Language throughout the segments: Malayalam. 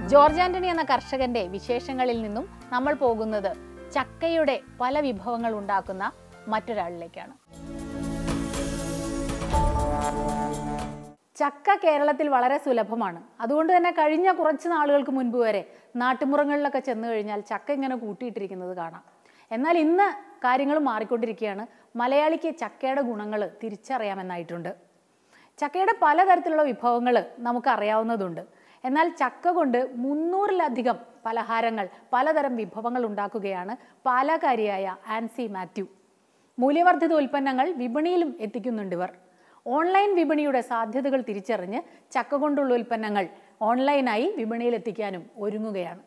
ജോർജ് ആന്റണി എന്ന കർഷകന്റെ വിശേഷങ്ങളിൽ നിന്നും നമ്മൾ പോകുന്നത് ചക്കയുടെ പല വിഭവങ്ങൾ ഉണ്ടാക്കുന്ന മറ്റൊരാളിലേക്കാണ് ചക്ക കേരളത്തിൽ വളരെ സുലഭമാണ് അതുകൊണ്ട് തന്നെ കഴിഞ്ഞ കുറച്ച് നാളുകൾക്ക് മുൻപ് വരെ നാട്ടുമുറങ്ങളിലൊക്കെ ചെന്ന് കഴിഞ്ഞാൽ ചക്ക ഇങ്ങനെ കൂട്ടിയിട്ടിരിക്കുന്നത് കാണാം എന്നാൽ ഇന്ന് കാര്യങ്ങൾ മാറിക്കൊണ്ടിരിക്കുകയാണ് മലയാളിക്ക് ചക്കയുടെ ഗുണങ്ങൾ തിരിച്ചറിയാമെന്നായിട്ടുണ്ട് ചക്കയുടെ പലതരത്തിലുള്ള വിഭവങ്ങൾ നമുക്ക് അറിയാവുന്നതുണ്ട് എന്നാൽ ചക്ക കൊണ്ട് മുന്നൂറിലധികം പലഹാരങ്ങൾ പലതരം വിഭവങ്ങൾ ഉണ്ടാക്കുകയാണ് പാലക്കാരിയായ ആൻസി മാത്യു മൂല്യവർദ്ധിത ഉൽപ്പന്നങ്ങൾ വിപണിയിലും എത്തിക്കുന്നുണ്ട് ഇവർ ഓൺലൈൻ വിപണിയുടെ സാധ്യതകൾ തിരിച്ചറിഞ്ഞ് ചക്ക കൊണ്ടുള്ള ഉൽപ്പന്നങ്ങൾ ഓൺലൈനായി വിപണിയിൽ എത്തിക്കാനും ഒരുങ്ങുകയാണ്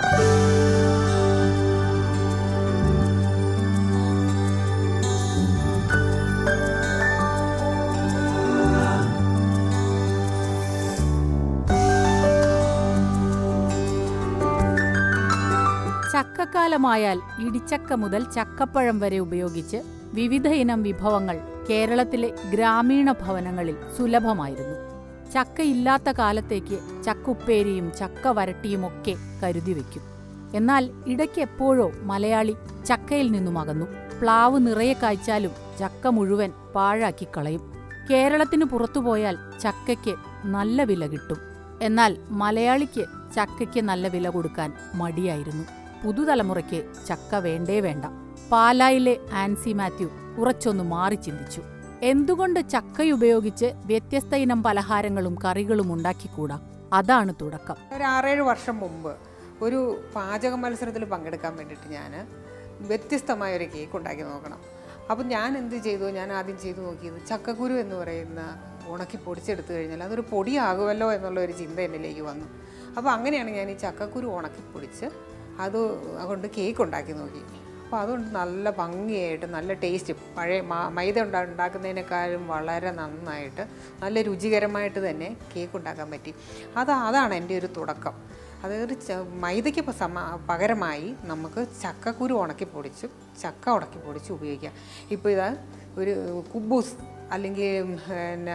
ചക്കക്കാലമായാൽ ഇടിച്ചക്ക മുതൽ ചക്കപ്പഴം വരെ ഉപയോഗിച്ച് വിവിധ ഇനം വിഭവങ്ങൾ കേരളത്തിലെ ഗ്രാമീണ ഭവനങ്ങളിൽ സുലഭമായിരുന്നു ചക്കയില്ലാത്ത കാലത്തേക്ക് ചക്കുപ്പേരിയും ചക്ക വരട്ടിയുമൊക്കെ കരുതി വയ്ക്കും എന്നാൽ ഇടയ്ക്ക് എപ്പോഴോ മലയാളി ചക്കയിൽ നിന്നും അകന്നു പ്ലാവ് നിറയെ കായ്ച്ചാലും ചക്ക മുഴുവൻ പാഴാക്കി കളയും കേരളത്തിന് പുറത്തുപോയാൽ ചക്കയ്ക്ക് നല്ല വില കിട്ടും എന്നാൽ മലയാളിക്ക് ചക്കയ്ക്ക് നല്ല വില കൊടുക്കാൻ മടിയായിരുന്നു പുതുതലമുറയ്ക്ക് ചക്ക വേണ്ടേ വേണ്ട പാലായിലെ ആൻസി മാത്യു കുറച്ചൊന്ന് മാറി ചിന്തിച്ചു എന്തുകൊണ്ട് ചക്കയുപയോഗിച്ച് വ്യത്യസ്ത ഇനം പലഹാരങ്ങളും കറികളും ഉണ്ടാക്കിക്കൂടാ അതാണ് തുടക്കം ഒരു ആറേഴ് വർഷം മുമ്പ് ഒരു പാചക മത്സരത്തിൽ പങ്കെടുക്കാൻ വേണ്ടിയിട്ട് ഞാൻ വ്യത്യസ്തമായ ഒരു കേക്ക് ഉണ്ടാക്കി നോക്കണം അപ്പം ഞാൻ എന്ത് ചെയ്തു ഞാൻ ആദ്യം ചെയ്തു നോക്കിയത് ചക്കക്കുരു എന്ന് പറയുന്ന ഉണക്കി പൊടിച്ചെടുത്തു കഴിഞ്ഞാൽ അതൊരു പൊടിയാകുമല്ലോ എന്നുള്ള ഒരു ചിന്ത എന്നിലേക്ക് വന്നു അപ്പോൾ അങ്ങനെയാണ് ഞാൻ ഈ ചക്കക്കുരു ഉണക്കി പൊടിച്ച് അത് കൊണ്ട് കേക്ക് ഉണ്ടാക്കി നോക്കി അപ്പോൾ അതുകൊണ്ട് നല്ല ഭംഗിയായിട്ട് നല്ല ടേസ്റ്റ് പഴയ മ- മൈദ ഉണ്ടാ ഉണ്ടാക്കുന്നതിനേക്കാളും വളരെ നന്നായിട്ട് നല്ല രുചികരമായിട്ട് തന്നെ കേക്ക് ഉണ്ടാക്കാൻ പറ്റി അത് അതാണ് എൻ്റെ ഒരു തുടക്കം അതായത് ച മൈദയ്ക്ക് പ- സമ പകരമായി നമുക്ക് ചക്കക്കുരു ഉണക്കി പൊടിച്ചും ചക്ക ഉണക്കി പൊടിച്ച് ഉപയോഗിക്കാം ഇപ്പോൾ ഇതാ ഒരു കുബൂസ് അല്ലെങ്കിൽ പിന്നെ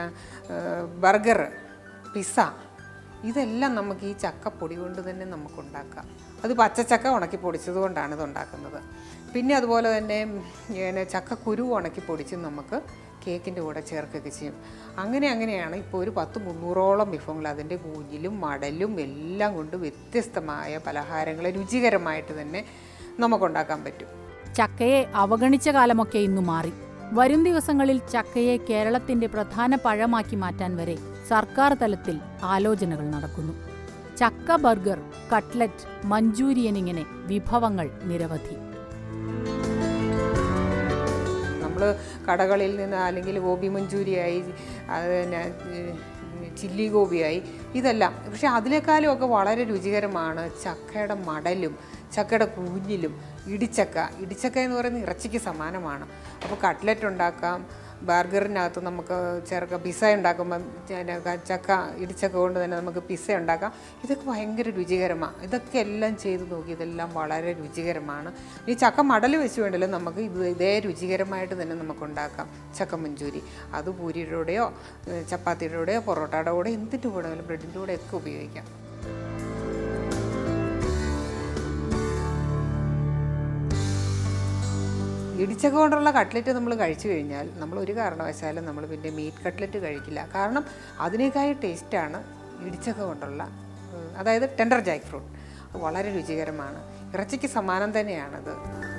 ബർഗർ പിസ്സ ഇതെല്ലാം നമുക്ക് ഈ ചക്കപ്പൊടി കൊണ്ട് തന്നെ നമുക്ക് ഉണ്ടാക്കാം അത് പച്ചച്ചക്ക ഉണക്കി പൊടിച്ചത് കൊണ്ടാണ് ഇത് ഉണ്ടാക്കുന്നത് പിന്നെ അതുപോലെ തന്നെ പിന്നെ ചക്കക്കുരു ഉണക്കി പൊടിച്ച് നമുക്ക് കേക്കിൻ്റെ കൂടെ ചേർക്കുകയൊക്കെ ചെയ്യും അങ്ങനെ അങ്ങനെയാണ് ഇപ്പോൾ ഒരു പത്ത് മുന്നൂറോളം വിഭവങ്ങൾ അതിൻ്റെ കൂഞ്ഞിലും മടലും എല്ലാം കൊണ്ട് വ്യത്യസ്തമായ പലഹാരങ്ങൾ രുചികരമായിട്ട് തന്നെ നമുക്കുണ്ടാക്കാൻ പറ്റും ചക്കയെ അവഗണിച്ച കാലമൊക്കെ ഇന്നു മാറി വരും ദിവസങ്ങളിൽ ചക്കയെ കേരളത്തിന്റെ പ്രധാന പഴമാക്കി മാറ്റാൻ വരെ സർക്കാർ തലത്തിൽ ആലോചനകൾ നടക്കുന്നു ചക്ക ബർഗർ കട്ട്ലറ്റ് മഞ്ചൂരിയൻ ഇങ്ങനെ വിഭവങ്ങൾ നിരവധി നമ്മൾ കടകളിൽ നിന്ന് അല്ലെങ്കിൽ ഗോബി മഞ്ചൂരിയായി അത് പിന്നെ ചില്ലി ഗോപിയായി ഇതെല്ലാം പക്ഷെ അതിനേക്കാളും ഒക്കെ വളരെ രുചികരമാണ് ചക്കയുടെ മടലും ചക്കയുടെ കൂഞ്ഞിലും ഇടിച്ചക്ക ഇടിച്ചക്ക എന്ന് പറയുന്നത് ഇറച്ചിക്ക് സമാനമാണ് അപ്പോൾ കട്ട്ലറ്റ് ഉണ്ടാക്കാം ബർഗറിനകത്ത് നമുക്ക് ചേർക്കാം പിസ്സ ഉണ്ടാക്കുമ്പം പിന്നെ ക- ചക്ക ഇടിച്ചക്ക കൊണ്ട് തന്നെ നമുക്ക് പിസ്സ ഉണ്ടാക്കാം ഇതൊക്കെ ഭയങ്കര രുചികരമാണ് ഇതൊക്കെ എല്ലാം ചെയ്ത് നോക്കി ഇതെല്ലാം വളരെ രുചികരമാണ് ഈ ചക്ക മടൽ വെച്ച് വേണ്ടല്ലോ നമുക്ക് ഇത് ഇതേ രുചികരമായിട്ട് തന്നെ നമുക്ക് ഉണ്ടാക്കാം ചക്ക മഞ്ചൂരി അത് പൂരിയുടെ കൂടെയോ ഏഹ് ചപ്പാത്തിയുടെ കൂടെയോ പൊറോട്ടയുടെ കൂടെ എന്തിൻ്റെ കൂടെ വേണമെങ്കിലും ബ്രെഡിൻ്റെ കൂടെ ഒക്കെ ഉപയോഗിക്കാം ഇടിച്ചക്ക കൊണ്ടുള്ള കട്ട്ലറ്റ് നമ്മൾ കഴിച്ചു കഴിഞ്ഞാൽ നമ്മൾ ഒരു കാരണവശാലും നമ്മൾ പിന്നെ മീറ്റ് കട്ട്ലറ്റ് കഴിക്കില്ല കാരണം അതിനേക്കായ ടേസ്റ്റാണ് ഇടിച്ചക്ക കൊണ്ടുള്ള ഉം, അതായത് ടെൻഡർ ജാക്ക് ഫ്രൂട്ട് അത് വളരെ രുചികരമാണ് ഇറച്ചിക്ക് സമാനം തന്നെയാണത്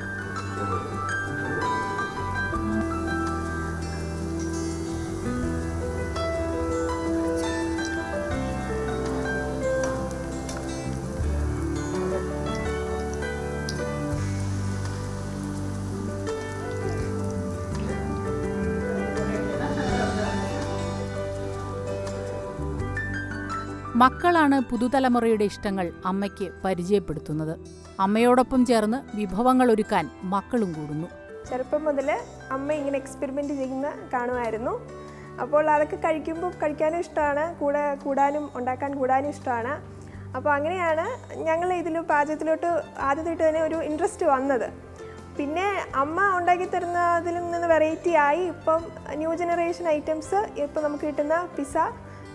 മക്കളാണ് പുതുതലമുറയുടെ ഇഷ്ടങ്ങൾ അമ്മയ്ക്ക് പരിചയപ്പെടുത്തുന്നത് അമ്മയോടൊപ്പം ചേർന്ന് വിഭവങ്ങൾ ഒരുക്കാൻ മക്കളും കൂടുന്നു ചെറുപ്പം മുതൽ അമ്മ ഇങ്ങനെ എക്സ്പെരിമെൻ്റ് ചെയ്യുന്ന കാണുമായിരുന്നു അപ്പോൾ അതൊക്കെ കഴിക്കുമ്പോൾ കഴിക്കാനും ഇഷ്ടമാണ് കൂടെ കൂടാനും ഉണ്ടാക്കാൻ കൂടാനും ഇഷ്ടമാണ് അപ്പോൾ അങ്ങനെയാണ് ഞങ്ങൾ ഇതിൽ പാചകത്തിലോട്ട് ആദ്യമായിട്ട് തന്നെ ഒരു ഇൻട്രസ്റ്റ് വന്നത് പിന്നെ അമ്മ ഉണ്ടാക്കി തരുന്നതിൽ നിന്ന് വെറൈറ്റി ആയി ഇപ്പം ന്യൂ ജനറേഷൻ ഐറ്റംസ് ഇപ്പം നമുക്ക് കിട്ടുന്ന പിസ്സ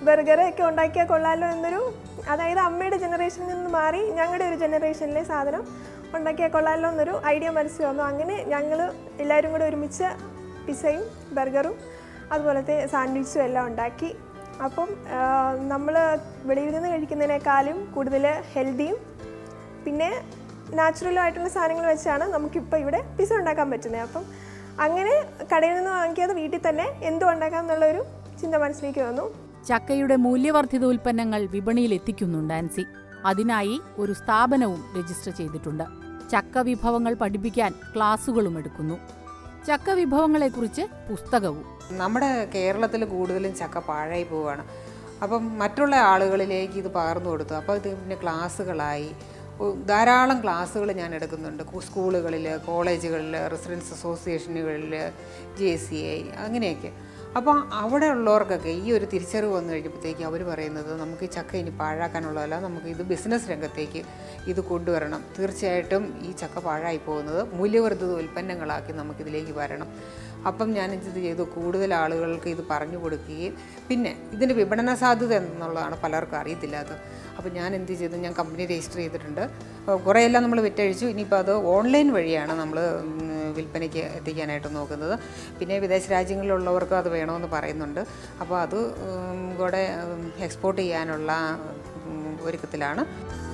ബർഗർ ഒക്കെ ഉണ്ടാക്കിയാൽ കൊള്ളാലോ എന്നൊരു അതായത് അമ്മയുടെ ജനറേഷനിൽ നിന്ന് മാറി ഞങ്ങളുടെ ഒരു ജനറേഷനിലെ സാധനം ഉണ്ടാക്കിയാൽ കൊള്ളാലോ എന്നൊരു ഐഡിയ മനസ്സിൽ വന്നു അങ്ങനെ ഞങ്ങൾ എല്ലാവരും കൂടെ ഒരുമിച്ച് പിസയും ബർഗറും അതുപോലത്തെ സാൻഡ്വിച്ചും എല്ലാം ഉണ്ടാക്കി അപ്പം നമ്മൾ വെളിയിൽ നിന്ന് കഴിക്കുന്നതിനേക്കാളും കൂടുതൽ ഹെൽത്തിയും പിന്നെ നാച്ചുറലും ആയിട്ടുള്ള സാധനങ്ങൾ വെച്ചാണ് നമുക്കിപ്പോൾ ഇവിടെ പിസ്സ ഉണ്ടാക്കാൻ പറ്റുന്നത് അപ്പം അങ്ങനെ കടയിൽ നിന്ന് വാങ്ങിക്കാതെ വീട്ടിൽ തന്നെ എന്തും ഉണ്ടാക്കാം എന്നുള്ളൊരു ചിന്ത മനസ്സിലേക്ക് വന്നു ചക്കയുടെ മൂല്യവർദ്ധിത ഉൽപ്പന്നങ്ങൾ വിപണിയിൽ എത്തിക്കുന്നുണ്ട് ആൻസി അതിനായി ഒരു സ്ഥാപനവും രജിസ്റ്റർ ചെയ്തിട്ടുണ്ട് ചക്ക വിഭവങ്ങൾ പഠിപ്പിക്കാൻ ക്ലാസുകളും എടുക്കുന്നു ചക്ക വിഭവങ്ങളെക്കുറിച്ച് പുസ്തകവും നമ്മുടെ കേരളത്തിൽ കൂടുതലും ചക്ക പാഴായി പോവുകയാണ് അപ്പം മറ്റുള്ള ആളുകളിലേക്ക് ഇത് പകർന്നു കൊടുത്തു അപ്പോൾ ഇത് പിന്നെ ക്ലാസ്സുകളായി ഉ- ധാരാളം ക്ലാസ്സുകൾ ഞാൻ എടുക്കുന്നുണ്ട് കു- സ്കൂളുകളിൽ കോളേജുകളിൽ റെസിഡൻസ് അസോസിയേഷനുകളിൽ ജെ സി ഐ അങ്ങനെയൊക്കെ അപ്പോൾ അവിടെ ഉള്ളവർക്കൊക്കെ ഈ ഒരു തിരിച്ചറിവ് വന്നു കഴിഞ്ഞപ്പോഴത്തേക്ക് അവർ പറയുന്നത് നമുക്ക് ഈ ചക്ക ഇനി പാഴാക്കാനുള്ളതല്ല നമുക്ക് ഇത് ബിസിനസ് രംഗത്തേക്ക് ഇത് കൊണ്ടുവരണം തീർച്ചയായിട്ടും ഈ ചക്ക പാഴായി പോകുന്നത് മൂല്യവർദ്ധിത ഉൽപ്പന്നങ്ങളാക്കി നമുക്കിതിലേക്ക് വരണം അപ്പം ഞാൻ ഇത് ചെയ്തു കൂടുതൽ ആളുകൾക്ക് ഇത് പറഞ്ഞു കൊടുക്കുകയും പിന്നെ ഇതിൻ്റെ വിപണന സാധ്യത എന്നുള്ളതാണ് പലർക്കും അറിയത്തില്ലാത്തത് അപ്പോൾ ഞാൻ എന്ത് ചെയ്തു ഞാൻ കമ്പനി രജിസ്റ്റർ ചെയ്തിട്ടുണ്ട് അപ്പോൾ കുറേയെല്ലാം നമ്മൾ വിറ്റഴിച്ചു ഇനിയിപ്പോൾ അത് ഓൺലൈൻ വഴിയാണ് നമ്മൾ വിൽപ്പനയ്ക്ക് എത്തിക്കാനായിട്ട് നോക്കുന്നത് പിന്നെ വിദേശ രാജ്യങ്ങളിലുള്ളവർക്ക് അത് വേണമെന്ന് പറയുന്നുണ്ട് അപ്പോൾ അത് ഉം, കൂടെ എക്സ്പോർട്ട് ചെയ്യാനുള്ള ഉം, ഒരുക്കത്തിലാണ്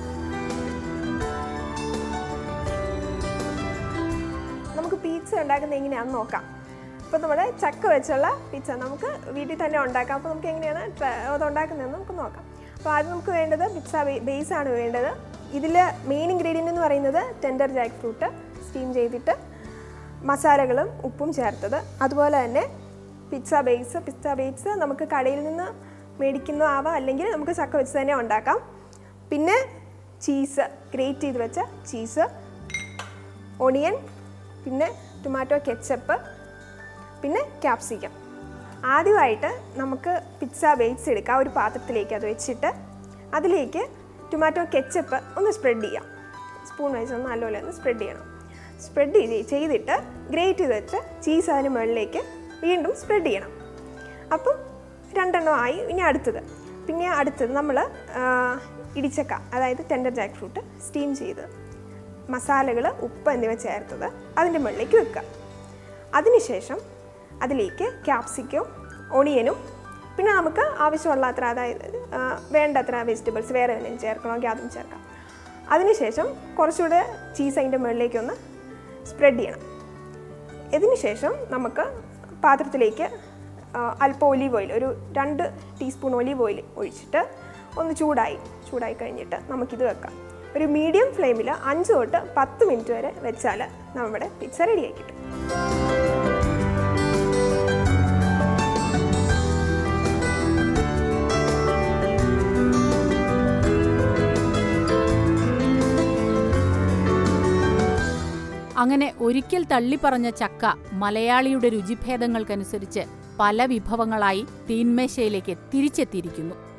നമുക്ക് പീച്ച ഉണ്ടാക്കുന്നത് എങ്ങനെയാണെന്ന് നോക്കാം അപ്പോൾ നമ്മുടെ ചക്ക വെച്ചുള്ള പിസ്സ നമുക്ക് വീട്ടിൽ തന്നെ ഉണ്ടാക്കാം അപ്പോൾ നമുക്ക് എങ്ങനെയാണ് ട്ര- അത് ഉണ്ടാക്കുന്നതെന്ന് നമുക്ക് നോക്കാം അപ്പോൾ ആദ്യം നമുക്ക് വേണ്ടത് പിസ്സ ബേസ് ആണ് വേണ്ടത് ഇതിൽ മെയിൻ ഇൻഗ്രീഡിയൻ്റ് എന്ന് പറയുന്നത് ടെൻഡർ ജാക്ക് ഫ്രൂട്ട് സ്റ്റീം ചെയ്തിട്ട് മസാലകളും ഉപ്പും ചേർത്തത് അതുപോലെ തന്നെ പിസ്സ ബേസ് പിസ്സ ബേസ് നമുക്ക് കടയിൽ നിന്ന് മേടിക്കുന്ന ആവാം അല്ലെങ്കിൽ നമുക്ക് ചക്ക വെച്ച് തന്നെ ഉണ്ടാക്കാം പിന്നെ ചീസ് ഗ്രേറ്റ് ചെയ്ത് വെച്ച ചീസ് ഒണിയൻ പിന്നെ ടൊമാറ്റോ കെച്ചപ്പ് പിന്നെ ക്യാപ്സിക്കം ആദ്യമായിട്ട് നമുക്ക് പിസ്സ ബേസ് എടുക്കാം ഒരു പാത്രത്തിലേക്ക് അത് വെച്ചിട്ട് അതിലേക്ക് ടൊമാറ്റോ കെച്ചപ്പ് ഒന്ന് സ്പ്രെഡ് ചെയ്യാം സ്പൂൺ വെച്ച് ഒന്ന് നല്ലപോലെ ഒന്ന് സ്പ്രെഡ് ചെയ്യണം സ്പ്രെഡ് ചെയ്തിട്ട് ഗ്രേറ്റ് ചെയ്ത് വെച്ച് ചീസ് അതിന് മുകളിലേക്ക് വീണ്ടും സ്പ്രെഡ് ചെയ്യണം അപ്പം രണ്ടെണ്ണം ആയി ഇനി അടുത്തത് പിന്നെ അടുത്തത് നമ്മൾ ഇടിച്ചക്ക അതായത് ടെൻഡർ ജാക്ക് ഫ്രൂട്ട് സ്റ്റീം ചെയ്ത് മസാലകൾ ഉപ്പ് എന്നിവ ചേർത്തത് അതിൻ്റെ മുകളിലേക്ക് വെക്കുക അതിനുശേഷം അതിലേക്ക് ക്യാപ്സിക്കും ഒണിയനും പിന്നെ നമുക്ക് ആവശ്യമുള്ള അത്ര അതായത് ആ, വേണ്ടത്ര വെജിറ്റബിൾസ് വേറെ എന്തെങ്കിലും ചേർക്കണമെങ്കിൽ അതും ചേർക്കാം അതിനുശേഷം കുറച്ചുകൂടെ ചീസ് അതിൻ്റെ മുകളിലേക്ക് ഒന്ന് സ്പ്രെഡ് ചെയ്യണം ഇതിന് ശേഷം നമുക്ക് പാത്രത്തിലേക്ക് ആ, അല്പം ഒലീവ് ഓയിൽ ഒരു രണ്ട് ടീസ്പൂൺ ഒലീവ് ഓയിൽ ഒഴിച്ചിട്ട് ഒന്ന് ചൂടായി ചൂടായി കഴിഞ്ഞിട്ട് നമുക്കിത് വെക്കാം ഒരു മീഡിയം ഫ്ലെയിമിൽ അഞ്ച് തൊട്ട് പത്ത് മിനിറ്റ് വരെ വെച്ചാൽ നമ്മുടെ പിസ്സ റെഡിയായി കിട്ടും അങ്ങനെ ഒരിക്കൽ തള്ളിപ്പറഞ്ഞ ചക്ക മലയാളിയുടെ രുചിഭേദങ്ങൾക്കനുസരിച്ച് പല വിഭവങ്ങളായി തീന്മേശയിലേക്ക് തിരിച്ചെത്തിയിരിക്കുന്നു